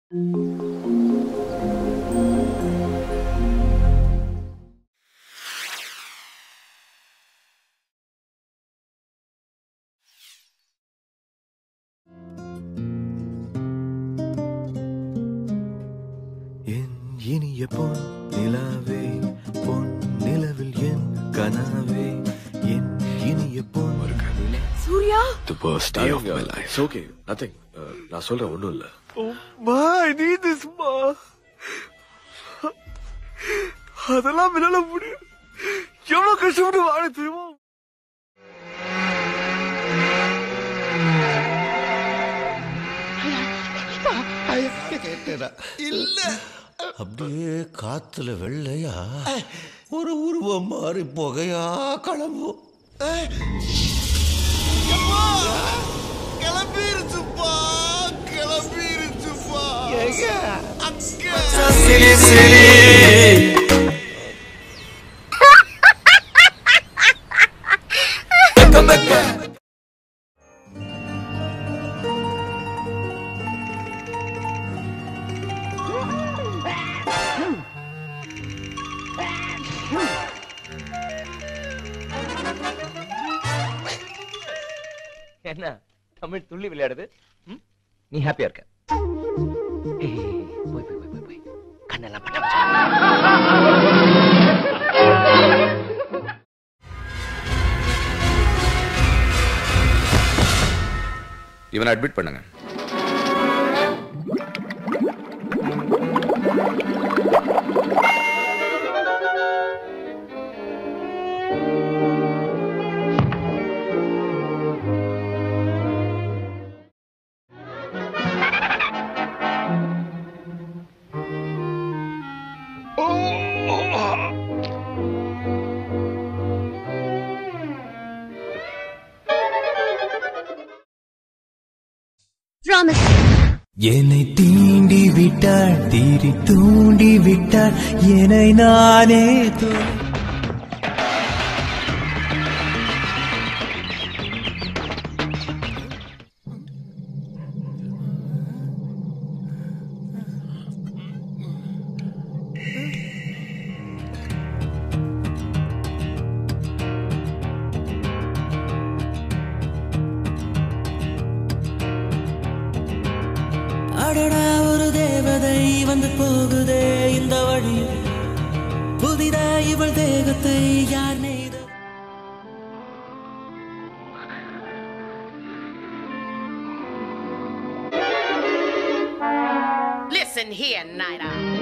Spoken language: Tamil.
என் இனிய பொன் நிலாவே பொன் நிலவில் என் கனாவே என் இனிய பொன் Surya The worst day of my life. It's okay. Nothing. Uh, நான் சொல்றேன் ஒண்ணும் இல்ல மா ஐ நீட் திஸ் மா அதெல்லாம் என்னால முடியும் எவ்வளவு கஷ்டப்பட்டு வாழ தெரியுமா இல்ல அப்படியே காத்துல வெள்ளையா ஒரு உருவம் மாறி புகையா கிளம்பும் கிளம்பிருச்சுப்பா கிளம்பிருச்சுப்பா அங்க என்ன தமிழ் துள்ளி விளையாடுது ம்? நீ ஹாப்பியா இருக்க ஏய், போய் போய் போய் போய் போய் கண்ணெல்லாம் பட்ட வச்சு. இவனை அட்மிட் பண்ணுங்க என்னை தீண்டி விட்டாள் தீரி தூண்டி விட்டாள் என்னை நானே தூ அடடா ஒரு தேவதை வந்து போகுதே இந்த வழி புதிதா இவள் தேகத்தை யார் நெய்த Listen here, Night Owl.